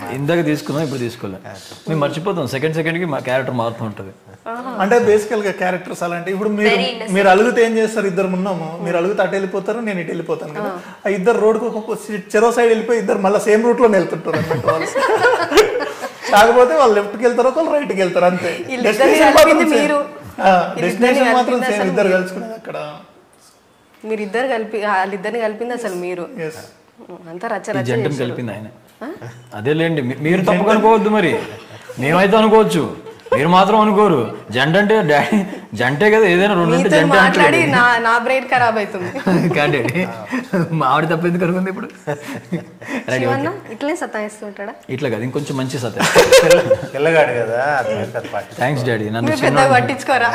ఇందాక తీసుకున్నాం ఇప్పుడు తీసుకోలే మేము మర్చిపోతాం సెకండ్ సెకండ్కి మా క్యారెక్టర్ మారుతూ ఉంటుంది అంటే బేసికల్ గా క్యారెక్టర్స్ అలాంటి ఇప్పుడు మీరు మీరు అలుగుతే ఏం చేస్తారు ఇద్దరు ఉన్నాము మీరు అలుగుతే అటు వెళ్ళిపోతారు నేను ఇటు వెళ్ళిపోతాను కదా ఆ ఇద్దరు రోడ్కు ఒక చెరో సైడ్ వెళ్ళిపోయి ఇద్దరు మళ్ళీ సేమ్ రూట్ లో వెళ్తుంటారు అన్నమాట వాళ్ళు కాకపోతే వాళ్ళు లెఫ్ట్ కి వెళ్తారు ఒకళ్ళు రైట్ కి వెళ్తారు అంతే వీళ్ళిద్దరిని Destination మాత్రం కలిపింది same. మీరు. ఆ, వీళ్ళిద్దరిని destination మాత్రం కలిపింది సేమ్ అసలు ఇద్దరు కలుసుకునేది అక్కడ మీరిద్దరు కలిపి వాళ్ళిద్దరిని కలిపింది అసలు మీరు ఎస్ అంతా రచ్చ ఈ రచ్చ జంటను కలిపింది ఆయన అదేలేండి మీ- మీరు తప్పుగా అనుకోవద్దు మరి మేమైతే అనుకోవచ్చు మీరు మాత్రం అనుకోరు జంట అంటే డాడీ జంటే కదా ఏదైనా రెండు ఉంటే మీతో జంట మాట్లాడి నా నా బ్రెయిన్ ఖరాబ్ అవుతుంది కాండి మా ఆవిడ తప్ప ఎందుకు అనుకుంది ఇప్పుడు రెడీ శివన్న ఇట్లనే సతాయిస్తుంటాడా ఇట్లా కదా ఇంకొంచెం మంచి సత్యం పిల్లగాడు కదా అది పెద్ద పార్టీ థ్యాంక్స్ డాడీ నన్ను మీరు పెద్దగా పట్టించుకోరా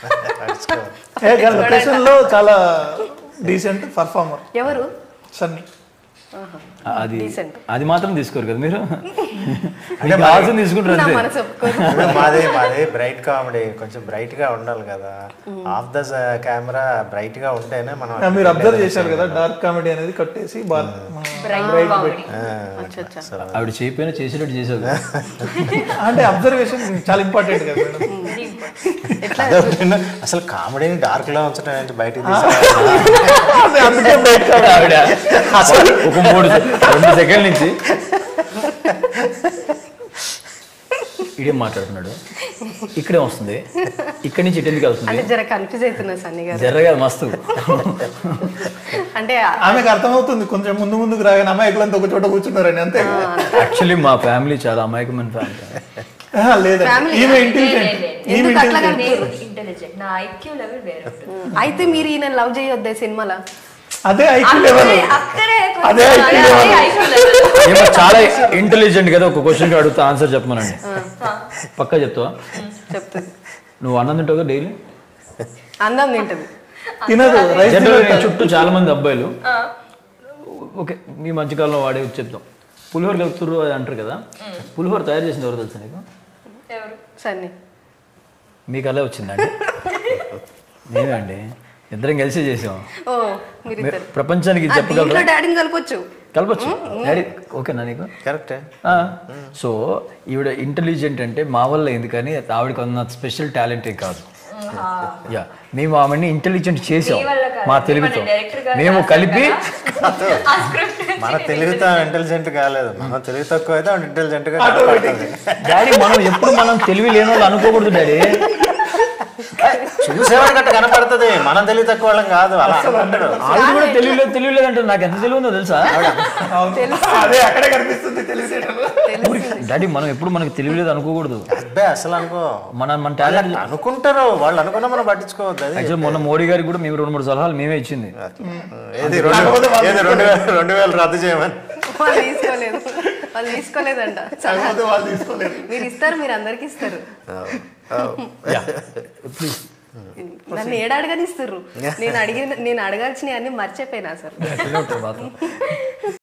ఏ లొకేషన్ లో చాలా డీసెంట్ పర్ఫార్మర్ ఎవరు సన్నీ అది Decent. అది మాత్రం తీసుకోరు కదా మీరు మీకు కావాల్సింది తీసుకుంటారు నా అంతే మనసు ఒప్పుకోదు ఇప్పుడు మాది మాది బ్రైట్ కామెడీ కొంచెం బ్రైట్ గా ఉండాలి కదా ఆఫ్ ద కెమెరా బ్రైట్ గా ఉంటేనే మనం ఆ, మీరు అబ్జర్వ్ చేశారు కదా డార్క్ కామెడీ అనేది కట్టేసి బ్రైట్ పెట్టి అచ్చా అచ్చా ఆవిడ చేయకపోయినా చేసేటట్టు చేసేది అంటే అబ్జర్వేషన్ చాలా ఇంపార్టెంట్ కదా మేడం ఎట్లా అదొకటేనా? అసలు కామెడీని డార్క్ లో ఉంచడం ఏంటి బయటికి తీసుకురావాలి అదే అందుకే బ్రైట్ ఆవిడ ఒక మూడు రెండు సెకండ్ల నుంచి ఇదేం మాట్లాడుతున్నాడు ఇక్కడే వస్తుంది ఇక్కడి నుంచి ఇటు ఎందుకు వెళ్తుంది అంటే జర కన్ఫ్యూజ్ అవుతున్నా సన్ని గారు జర్రగా మస్తు అంటే ఆమెకు అర్థమవుతుంది కొంచెం ముందు ముందుకు రాగానే అమ్మాయికులంతా ఒక చోట కూర్చున్నారని అంతే యాక్చువల్లీ మా ఫ్యామిలీ చాలా అమాయకమైన ఫ్యామిలీ ఆహా, లేదండి Family ఈమె ఇంటెలిజెంట్ ఈమె ఎందుకు అట్లా ఇంటెలిజెంట్ ఇంటెలిజెంట్ నా ఐక్యూ లెవెల్ వేరే ఉంటుంది అయితే మీరు ఈయన లవ్ చేయొద్దే సినిమాలో అదే ఐక్యూ లెవెల్ అక్కడే అదే IQ level. ఐక్యూ లెవెల్ ఏమో చాలా ఇంటెలిజెంట్ కదా ఒక క్వశ్చన్ అడుగుతా ఆన్సర్ చెప్పమనండి పక్కా చెప్తావా చెప్తుంది నువ్వు అన్నం తింటావు కదా డైలీ అందం తింటది తినదు రైస్ జనరల్ నేను చుట్టూ చాలా మంది అబ్బాయిలు ఓకే మీ మధ్యకాలంలో వాడే చెప్తాం పులిహోర కలుపుతురు అది అంటారు కదా పులిహోర తయారు చేసింది ఎవరు తెలుసా నీకు ఎవరు సన్ని మీకు అలా వచ్చిందండి మేమే అండి ఇద్దరం కలిసి చేసాం ఓ మీరిద్దరు ప్రపంచానికి ఆ, చెప్పగలరా దీంట్లో డాడీని కలపొచ్చు కలపచ్చు డాడీ ఓకేనా నీకు కరెక్టే ఆ, సో ఈవిడ ఇంటెలిజెంట్ అంటే మా వల్ల అయింది కానీ ఆవిడకి ఉన్న స్పెషల్ టాలెంట్ ఏం కాదు యా మేము ఆమెని ఇంటెలిజెంట్ చేసాం మీ వల్ల కాదు. మా మీ తెలివితో మన director గారు మేము రాశారు కలిపి ఆ స్క్రిప్ట్ మన తెలివితో ఇంటెలిజెంట్ కాలేదు మన తెలివి తక్కువ అయితే ఇంటెలిజెంట్ గా కనపడుతుంది. డాడీ మనం ఎప్పుడు మనం తెలివి లేని వాళ్ళు అనుకోకూడదు డాడీ చూసేవాడికి అట్ట కనపడుతుంది మనం తెలివి తక్కువ వాళ్ళం కాదు అలా అనుకుంటాడు ఆవిడ కూడా తెలియలేదు తెలియలేదు అంటే నాకు ఎంత తెలివి ఉందో తెలుసా అవును. అదే అక్కడే కనిపిస్తుంది తెలిసేటప్పుడు డాడీ మనం ఎప్పుడు మనకు తెలియలేదు అనుకోకూడదు అబ్బే అసలు అనుకో మన మన టాలెంట్ అనుకుంటారు వాళ్ళు అనుకున్నా మనం పట్టించుకోవద్దు అది యాక్చువల్ మొన్న మోడీ గారికి కూడా మేము రెండు మూడు సలహాలు మేమే ఇచ్చింది ఏది రెండు ఏది రెండు వేలు రెండు వేలు రద్దు చేయమని వాళ్ళు తీసుకోలేదు వాళ్ళు తీసుకోలేదంట కాకపోతే వాళ్ళు తీసుకోలేదు మీరు ఇస్తారు మీరు అందరికి ఇస్తారు ప్లీజ్ నన్ను ఏడాడగానే ఇస్తారు నేను అడిగిన నేను అడగాల్సినవి అన్ని మర్చిపోయినా సార్ మాత్రం